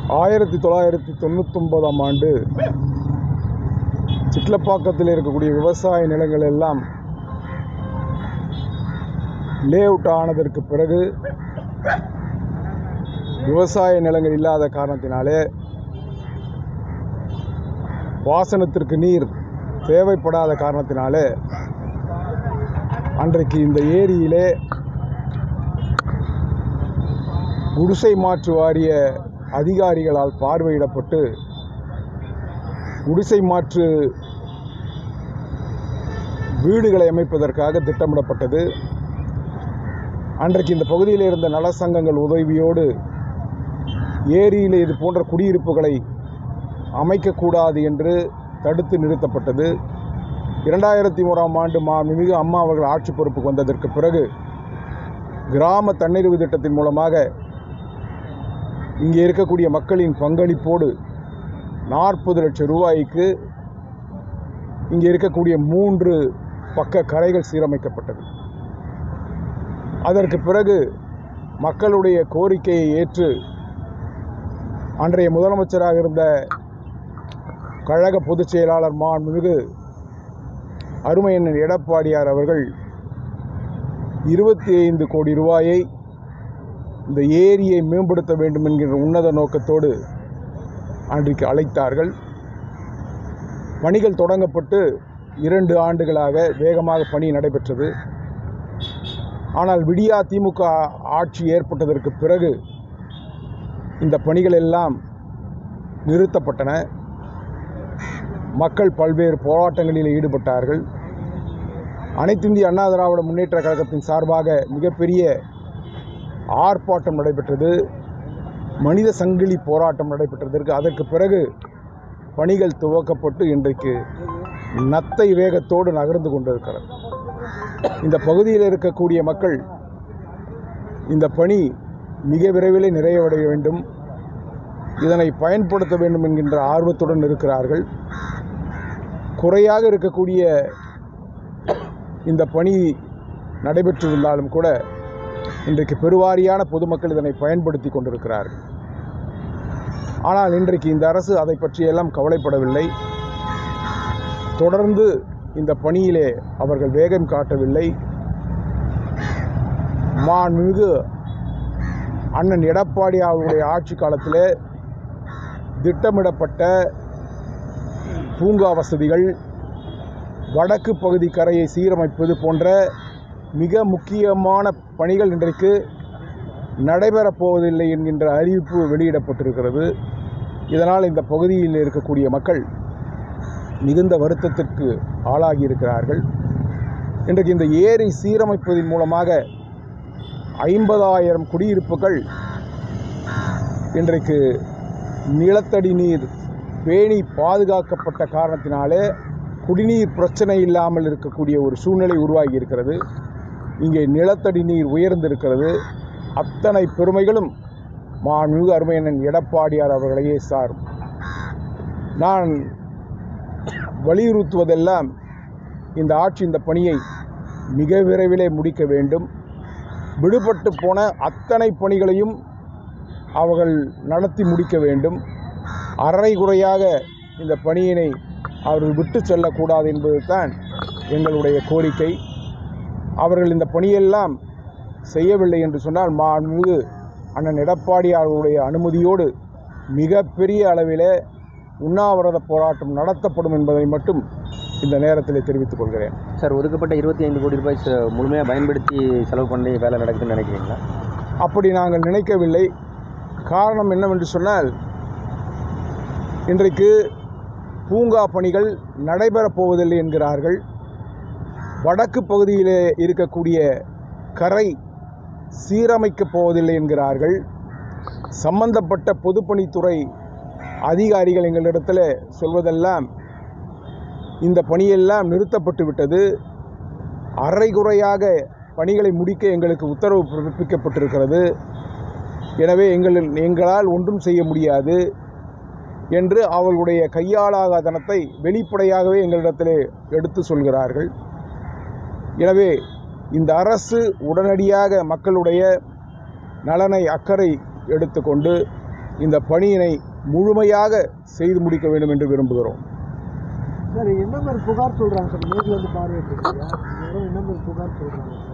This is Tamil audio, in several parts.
ஆயிரத்தி தொள்ளாயிரத்தி தொண்ணூத்தொன்பதாம் ஆண்டு சிட்லப்பாக்கத்தில் இருக்கக்கூடிய விவசாய நிலங்கள் எல்லாம் லே அவுட் ஆனதற்கு பிறகு விவசாய நிலங்கள் இல்லாத காரணத்தினாலே பாசனத்திற்கு நீர் தேவைப்படாத காரணத்தினாலே அன்றைக்கு இந்த ஏரியிலே குடிசை மாற்று வாரிய அதிகாரிகளால் பார்வையிடப்பட்டு குடிசை மாற்று வீடுகளை அமைப்பதற்காக திட்டமிடப்பட்டது அன்றைக்கு இந்த பகுதியில் இருந்த நல சங்கங்கள் உதவியோடு ஏரியில் இது போன்ற குடியிருப்புகளை அமைக்கக்கூடாது என்று தடுத்து நிறுத்தப்பட்டது இரண்டாயிரத்தி ஓராம் ஆண்டு மாண்புமிகு அம்மா அவர்கள் ஆட்சி பொறுப்புக்கு வந்ததற்கு பிறகு கிராம தன்னிறைவு திட்டத்தின் மூலமாக இங்கே இருக்கக்கூடிய மக்களின் பங்களிப்போடு நாற்பது லட்சம் ரூபாய்க்கு இங்கே இருக்கக்கூடிய மூன்று பக்க கரைகள் சீரமைக்கப்பட்டது அதற்கு பிறகு மக்களுடைய கோரிக்கையை ஏற்று அன்றைய முதலமைச்சராக இருந்த கழக பொதுச் செயலாளர் மாண்புமிகு அருமையண்ணன் எடப்பாடியார் அவர்கள் இருபத்தி ஐந்து கோடி ரூபாயை இந்த ஏரியை மேம்படுத்த வேண்டும் என்கின்ற உன்னத நோக்கத்தோடு அன்றைக்கு அழைத்தார்கள் பணிகள் தொடங்கப்பட்டு இரண்டு ஆண்டுகளாக வேகமாக பணி நடைபெற்றது ஆனால் விடியா திமுக ஆட்சி ஏற்பட்டதற்கு பிறகு இந்த பணிகள் எல்லாம் நிறுத்தப்பட்டன மக்கள் பல்வேறு போராட்டங்களில் ஈடுபட்டார்கள் அனைத்திந்திய அண்ணா திராவிட முன்னேற்ற கழகத்தின் சார்பாக மிகப்பெரிய ஆர்ப்பாட்டம் நடைபெற்றது மனித சங்கிலி போராட்டம் நடைபெற்றதற்கு அதற்கு பிறகு பணிகள் துவக்கப்பட்டு இன்றைக்கு நத்தை வேகத்தோடு நகர்ந்து கொண்டிருக்கிறது இந்த பகுதியில் இருக்கக்கூடிய மக்கள் இந்த பணி மிக விரைவிலே நிறைவடைய வேண்டும் இதனை பயன்படுத்த வேண்டும் என்கின்ற ஆர்வத்துடன் இருக்கிறார்கள் குறையாக இருக்கக்கூடிய இந்த பணி நடைபெற்றிருந்தாலும் கூட இன்றைக்கு பெருவாரியான பொதுமக்கள் இதனை பயன்படுத்தி கொண்டிருக்கிறார்கள் ஆனால் இன்றைக்கு இந்த அரசு அதை பற்றியெல்லாம் கவலைப்படவில்லை தொடர்ந்து இந்த பணியிலே அவர்கள் வேகம் காட்டவில்லை மாண்புமிகு அண்ணன் எடப்பாடி அவருடைய ஆட்சி காலத்திலே திட்டமிடப்பட்ட பூங்கா வசதிகள் வடக்கு பகுதி கரையை சீரமைப்பது போன்ற மிக முக்கியமான பணிகள் இன்றைக்கு நடைபெறப் போவதில்லை என்கின்ற அறிவிப்பு வெளியிடப்பட்டிருக்கிறது இதனால் இந்த பகுதியில் இருக்கக்கூடிய மக்கள் மிகுந்த வருத்தத்திற்கு ஆளாகி இருக்கிறார்கள் இன்றைக்கு இந்த ஏரி சீரமைப்பதன் மூலமாக ஐம்பதாயிரம் குடியிருப்புகள் இன்றைக்கு நிலத்தடி நீர் பேணி பாதுகாக்கப்பட்ட காரணத்தினாலே குடிநீர் பிரச்சனை இல்லாமல் இருக்கக்கூடிய ஒரு சூழ்நிலை உருவாகி இருக்கிறது இங்கே நிலத்தடி நீர் உயர்ந்திருக்கிறது அத்தனை பெருமைகளும் மாண்புமிகு அருமையண்ணன் எடப்பாடியார் அவர்களையே சாரும் நான் வலியுறுத்துவதெல்லாம் இந்த ஆட்சி இந்த பணியை மிக விரைவிலே முடிக்க வேண்டும் விடுபட்டு போன அத்தனை பணிகளையும் அவர்கள் நடத்தி முடிக்க வேண்டும் அரைகுறையாக இந்த பணியினை அவர்கள் விட்டு செல்லக்கூடாது என்பது தான் எங்களுடைய கோரிக்கை அவர்கள் இந்த பணியெல்லாம் செய்யவில்லை என்று சொன்னால் மாண்புமிகு அண்ணன் எடப்பாடி அவர்களுடைய அனுமதியோடு மிகப்பெரிய அளவிலே உண்ணாவிரத போராட்டம் நடத்தப்படும் என்பதை மட்டும் இந்த நேரத்தில் தெரிவித்துக் கொள்கிறேன் சார் ஒதுக்கப்பட்ட இருபத்தி ஐந்து கோடி ரூபாய் ச- முழுமையாக பயன்படுத்தி செலவு பண்ணி வேலை நடக்குதுன்னு நினைக்கிறீங்களா அப்படி நாங்கள் நினைக்கவில்லை காரணம் என்னவென்று சொன்னால் இன்றைக்கு பூங்கா பணிகள் நடைபெறப் போவதில்லை என்கிறார்கள் வடக்கு பகுதியிலே இருக்கக்கூடிய கரை சீரமைக்கப் போவதில்லை என்கிறார்கள் சம்பந்தப்பட்ட பொதுப்பணித்துறை அதிகாரிகள் எங்களிடத்தில் சொல்வதெல்லாம் இந்த பணியெல்லாம் நிறுத்தப்பட்டு விட்டது அரைகுறையாக பணிகளை முடிக்க எங்களுக்கு உத்தரவு பிறப்பிக்கப்பட்டிருக்கிறது எனவே எங்கள் எங்களால் ஒன்றும் செய்ய முடியாது என்று அவர்களுடைய கையாளாகாதனத்தை வெளிப்படையாகவே எங்களிடத்திலே எடுத்து சொல்கிறார்கள் எனவே இந்த அரசு உடனடியாக மக்களுடைய நலனை அக்கறை எடுத்துக்கொண்டு இந்த பணியினை முழுமையாக செய்து முடிக்க வேண்டும் என்று விரும்புகிறோம் சார் என்ன மாதிரி புகார் சொல்கிறாங்க சார் நேரில் வந்து பார்வையிட்டிருக்கீங்க யாரும் என்ன மாதிரி புகார் சொல்கிறாங்க சார்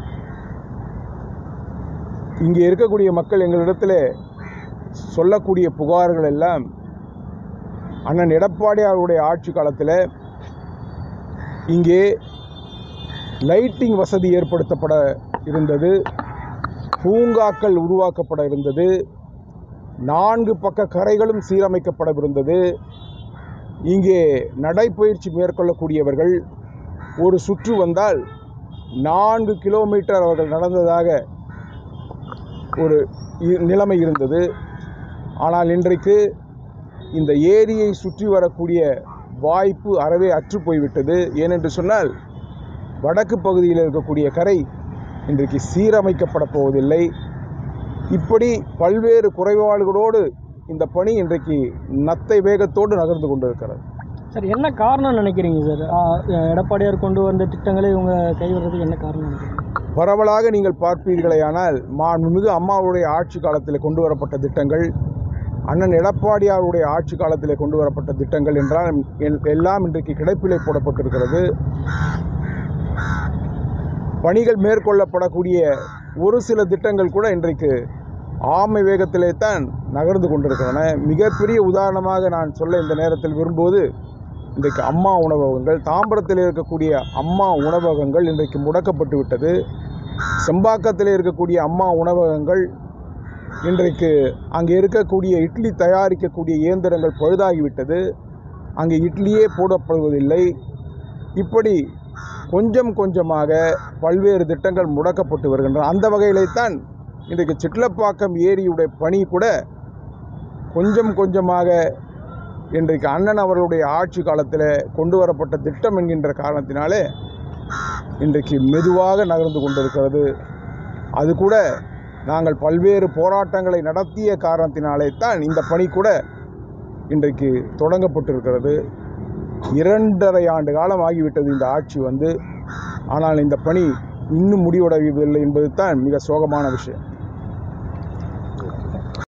இங்கே இருக்கக்கூடிய மக்கள் எங்களிடத்தில் சொல்லக்கூடிய புகார்கள் எல்லாம் அண்ணன் எடப்பாடியாருடைய ஆட்சி காலத்தில் இங்கே லைட்டிங் வசதி ஏற்படுத்தப்பட இருந்தது பூங்காக்கள் உருவாக்கப்பட இருந்தது நான்கு பக்க கரைகளும் சீரமைக்கப்படவிருந்தது இங்கே நடைப்பயிற்சி மேற்கொள்ளக்கூடியவர்கள் ஒரு சுற்று வந்தால் நான்கு கிலோமீட்டர் அவர்கள் நடந்ததாக ஒரு இ- நிலைமை இருந்தது ஆனால் இன்றைக்கு இந்த ஏரியை சுற்றி வரக்கூடிய வாய்ப்பு அறவே அற்று போய்விட்டது ஏனென்று சொன்னால் வடக்கு பகுதியில் இருக்கக்கூடிய கரை இன்றைக்கு சீரமைக்கப்பட போவதில்லை இப்படி பல்வேறு குறைபாடுகளோடு இந்த பணி இன்றைக்கு நத்தை வேகத்தோடு நகர்ந்து கொண்டிருக்கிறது சார் என்ன காரணம் நினைக்கிறீங்க சார் ஆ, எடப்பாடியார் கொண்டு வந்த திட்டங்களை இவங்க கைவிடுறதுக்கு என்ன காரணம் நினைக்கிறீங்க பரவலாக நீங்கள் பார்ப்பீர்களேயானால் மாண்புமிகு அம்மாவுடைய ஆட்சி காலத்தில் கொண்டு வரப்பட்ட திட்டங்கள் அண்ணன் எடப்பாடியாருடைய ஆட்சி காலத்தில் கொண்டு வரப்பட்ட திட்டங்கள் என்றால் எல்- எல்லாம் இன்றைக்கு கிடப்பிலை போடப்பட்டிருக்கிறது பணிகள் மேற்கொள்ளப்படக்கூடிய ஒரு சில திட்டங்கள் கூட இன்றைக்கு ஆமை வேகத்திலே தான் நகர்ந்து கொண்டிருக்கின்றன மிகப்பெரிய உதாரணமாக நான் சொல்ல இந்த நேரத்தில் விரும்புவது இன்றைக்கு அம்மா உணவகங்கள் தாம்பரத்தில் இருக்கக்கூடிய அம்மா உணவகங்கள் இன்றைக்கு முடக்கப்பட்டு விட்டது செம்பாக்கத்தில் இருக்கக்கூடிய அம்மா உணவகங்கள் இன்றைக்கு அங்கே இருக்கக்கூடிய இட்லி தயாரிக்கக்கூடிய இயந்திரங்கள் பழுதாகிவிட்டது அங்கே இட்லியே போடப்படுவதில்லை இப்படி கொஞ்சம் கொஞ்சமாக பல்வேறு திட்டங்கள் முடக்கப்பட்டு வருகின்றன அந்த வகையிலே தான் இன்றைக்கு சிட்லப்பாக்கம் ஏரியுடைய பணி கூட கொஞ்சம் கொஞ்சமாக இன்றைக்கு அண்ணன் அவர்களுடைய ஆட்சி காலத்தில் கொண்டு வரப்பட்ட திட்டம் என்கின்ற காரணத்தினாலே இன்றைக்கு மெதுவாக நகர்ந்து கொண்டிருக்கிறது அது கூட நாங்கள் பல்வேறு போராட்டங்களை நடத்திய காரணத்தினாலே தான் இந்த பணி கூட இன்றைக்கு தொடங்கப்பட்டிருக்கிறது இரண்டரை ஆண்டு காலம் ஆகிவிட்டது இந்த ஆட்சி வந்து ஆனால் இந்த பணி இன்னும் முடிவடையவில்லை என்பது தான் மிக சோகமான விஷயம்